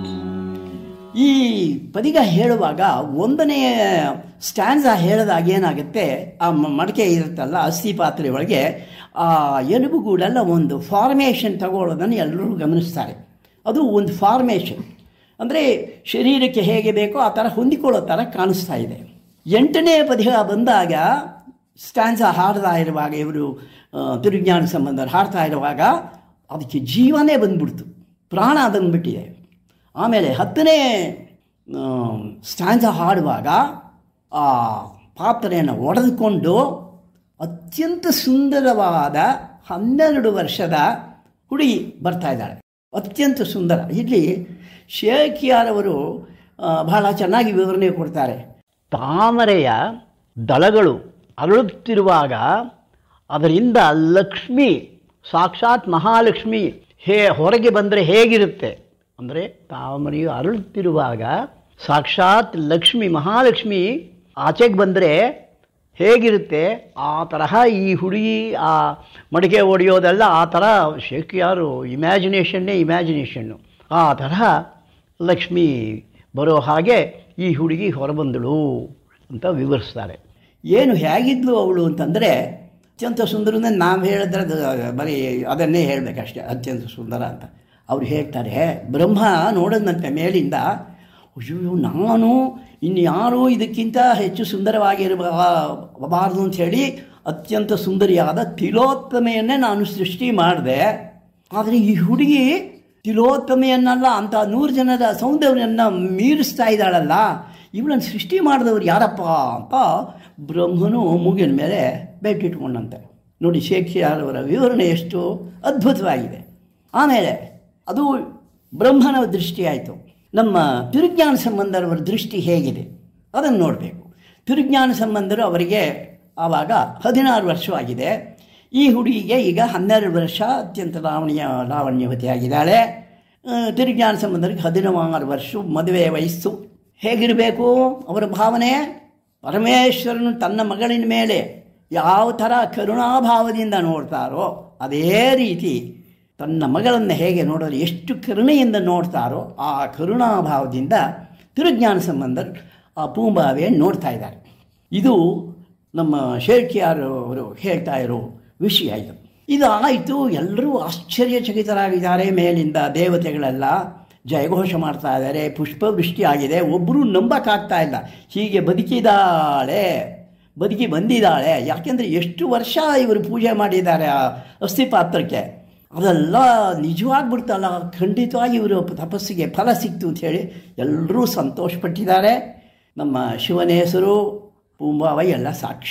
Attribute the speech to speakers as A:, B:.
A: ಈ ಪದಿಗ ಹೇಳುವಾಗ ಒಂದನೇ ಸ್ಟ್ಯಾನ್ಸ ಹೇಳಿದಾಗ ಏನಾಗುತ್ತೆ ಆ ಮ- ಮಡಕೆ ಇರುತ್ತಲ್ಲ ಅಸ್ಥಿ ಪಾತ್ರೆ ಒಳಗೆ ಆ ಎಲುಬುಗೂಡೆಲ್ಲ ಒಂದು ಫಾರ್ಮೇಷನ್ ತಗೊಳ್ಳೋದನ್ನು ಎಲ್ಲರೂ ಗಮನಿಸ್ತಾರೆ ಅದು ಒಂದು ಫಾರ್ಮೇಷನ್ ಅಂದರೆ ಶರೀರಕ್ಕೆ ಹೇಗೆ ಬೇಕೋ ಆ ಥರ ಹೊಂದಿಕೊಳ್ಳೋ ಥರ ಕಾಣಿಸ್ತಾ ಇದೆ ಎಂಟನೇ ಪದಿಗ ಬಂದಾಗ ಸ್ಟ್ಯಾನ್ಸ ಹಾಡ್ತಾ ಇರುವಾಗ ಇವರು ತಿರುಜ್ಞಾನ ಸಂಬಂಧ ಹಾಡ್ತಾ ಇರುವಾಗ ಅದಕ್ಕೆ ಜೀವನೇ ಬಂದ್ಬಿಡ್ತು ಪ್ರಾಣ ಬಂದ್ಬಿಟ್ಟಿದೆ ಆಮೇಲೆ ಹತ್ತನೇ ಸ್ಟ್ಯಾಂಜ ಹಾಡುವಾಗ ಆ ಪಾತ್ರೆಯನ್ನು ಒಡೆದುಕೊಂಡು ಅತ್ಯಂತ ಸುಂದರವಾದ ಹನ್ನೆರಡು ವರ್ಷದ ಹುಡುಗಿ ಬರ್ತಾ ಇದ್ದಾಳೆ ಅತ್ಯಂತ ಸುಂದರ ಇಲ್ಲಿ ಶೇಖಿಯಾರವರು ಆ, ಬಹಳ ಚೆನ್ನಾಗಿ ವಿವರಣೆ ಕೊಡ್ತಾರೆ
B: ತಾಮರೆಯ ದಳಗಳು ಅರಳುತ್ತಿರುವಾಗ ಅದರಿಂದ ಲಕ್ಷ್ಮಿ ಸಾಕ್ಷಾತ್ ಮಹಾಲಕ್ಷ್ಮಿ ಹೇ ಹೊರಗೆ ಬಂದರೆ ಹೇಗಿರುತ್ತೆ ಅಂದರೆ ತಾಮರೆಯು ಅರಳುತ್ತಿರುವಾಗ ಸಾಕ್ಷಾತ್ ಲಕ್ಷ್ಮಿ ಮಹಾಲಕ್ಷ್ಮಿ ಆಚೆಗೆ ಬಂದರೆ ಹೇಗಿರುತ್ತೆ ಆ ತರಹ ಈ ಹುಡುಗಿ ಆ ಮಡಿಕೆ ಹೊಡೆಯೋದೆಲ್ಲ ಆ ಥರ ಶೇಖಿಯಾರು ಇಮ್ಯಾಜಿನೇಷನ್ನೇ ಇಮ್ಯಾಜಿನೇಷನ್ನು ಆ ತರಹ ಲಕ್ಷ್ಮಿ ಬರೋ ಹಾಗೆ ಈ ಹುಡುಗಿ ಹೊರಬಂದಳು ಅಂತ ವಿವರಿಸ್ತಾರೆ
A: ಏನು ಹೇಗಿದ್ಲು ಅವಳು ಅಂತಂದರೆ ಅತ್ಯಂತ ಸುಂದರ ಅಂದರೆ ನಾವು ಹೇಳಿದ್ರೆ ಅದು ಬರೀ ಅದನ್ನೇ ಹೇಳಬೇಕಷ್ಟೇ ಅತ್ಯಂತ ಸುಂದರ ಅಂತ ಅವ್ರು ಹೇಳ್ತಾರೆ ಬ್ರಹ್ಮ ನೋಡಿದಂತೆ ಮೇಲಿಂದ ಅಯ್ಯೋ ನಾನು ಇನ್ಯಾರೂ ಇದಕ್ಕಿಂತ ಹೆಚ್ಚು ಸುಂದರವಾಗಿರಬಾರದು ಅಂಥೇಳಿ ಅತ್ಯಂತ ಸುಂದರಿಯಾದ ತಿಲೋತ್ತಮೆಯನ್ನೇ ನಾನು ಸೃಷ್ಟಿ ಮಾಡಿದೆ ಆದರೆ ಈ ಹುಡುಗಿ ತಿಲೋತ್ತಮೆಯನ್ನಲ್ಲ ಅಂತ ನೂರು ಜನರ ಸೌಂದರ್ಯವನ್ನು ಮೀರಿಸ್ತಾ ಇದ್ದಾಳಲ್ಲ ಇವಳನ್ನು ಸೃಷ್ಟಿ ಮಾಡಿದವರು ಯಾರಪ್ಪ ಅಂತ ಬ್ರಹ್ಮನು ಮೂಗಿನ ಮೇಲೆ ಬೆಟ್ಟಿಟ್ಕೊಂಡಂತೆ ನೋಡಿ ಶೇಖಿಯಾರವರ ವಿವರಣೆ ಎಷ್ಟು ಅದ್ಭುತವಾಗಿದೆ ಆಮೇಲೆ ಅದು ಬ್ರಹ್ಮನ ದೃಷ್ಟಿ ಆಯಿತು ನಮ್ಮ ತಿರುಜ್ಞಾನ ಸಂಬಂಧರವರ ದೃಷ್ಟಿ ಹೇಗಿದೆ ಅದನ್ನು ನೋಡಬೇಕು ತಿರುಜ್ಞಾನ ಸಂಬಂಧರು ಅವರಿಗೆ ಆವಾಗ ಹದಿನಾರು ವರ್ಷವಾಗಿದೆ ಈ ಹುಡುಗಿಗೆ ಈಗ ಹನ್ನೆರಡು ವರ್ಷ ಅತ್ಯಂತ ಲಾವಣ್ಯ ಲಾವಣ್ಯವತಿಯಾಗಿದ್ದಾಳೆ ಆ, ತಿರುಜ್ಞಾನ ಸಂಬಂಧರಿಗೆ ಹದಿನಾರು ವರ್ಷ ಮದುವೆ ವಯಸ್ಸು ಹೇಗಿರಬೇಕು ಅವರ ಭಾವನೆ ಪರಮೇಶ್ವರನು ತನ್ನ ಮಗಳಿನ ಮೇಲೆ ಯಾವ ಥರ ಕರುಣಾಭಾವದಿಂದ ನೋಡ್ತಾರೋ ಅದೇ ರೀತಿ ತನ್ನ ಮಗಳನ್ನು ಹೇಗೆ ನೋಡೋರು ಎಷ್ಟು ಕರುಣೆಯಿಂದ ನೋಡ್ತಾರೋ ಆ ಕರುಣಾಭಾವದಿಂದ ತಿರುಜ್ಞಾನ ಸಂಬಂಧರು ಆ ಪೂಂಬಾವೆ ನೋಡ್ತಾ ಇದ್ದಾರೆ ಇದು ನಮ್ಮ ಶೇಖಿಯಾರ್ ಅವರು ಹೇಳ್ತಾ ಇರೋ ವಿಷಯ ಇದು ಇದು ಆಯಿತು ಎಲ್ಲರೂ ಆಶ್ಚರ್ಯಚಕಿತರಾಗಿದ್ದಾರೆ ಮೇಲಿಂದ ದೇವತೆಗಳೆಲ್ಲ ಜಯಘೋಷ ಮಾಡ್ತಾ ಇದ್ದಾರೆ ಪುಷ್ಪವೃಷ್ಟಿ ಆಗಿದೆ ಒಬ್ಬರು ನಂಬಕ್ಕಾಗ್ತಾ ಇಲ್ಲ ಹೀಗೆ ಬದುಕಿದಾಳೆ ಬದುಕಿ ಬಂದಿದ್ದಾಳೆ ಯಾಕೆಂದರೆ ಎಷ್ಟು ವರ್ಷ ಇವರು ಪೂಜೆ ಮಾಡಿದ್ದಾರೆ ಆ ಅಸ್ಥಿ ಪಾತ್ರಕ್ಕೆ ಅದೆಲ್ಲ ನಿಜವಾಗ್ಬಿಡ್ತಲ್ಲ ಖಂಡಿತವಾಗಿ ಇವರು ತಪಸ್ಸಿಗೆ ಫಲ ಸಿಕ್ತು ಅಂತ ಹೇಳಿ ಎಲ್ಲರೂ ಸಂತೋಷಪಟ್ಟಿದ್ದಾರೆ ನಮ್ಮ ಶಿವನ ಹೆಸರು ಪೂಂಬಾವೈ ಎಲ್ಲ ಸಾಕ್ಷಿ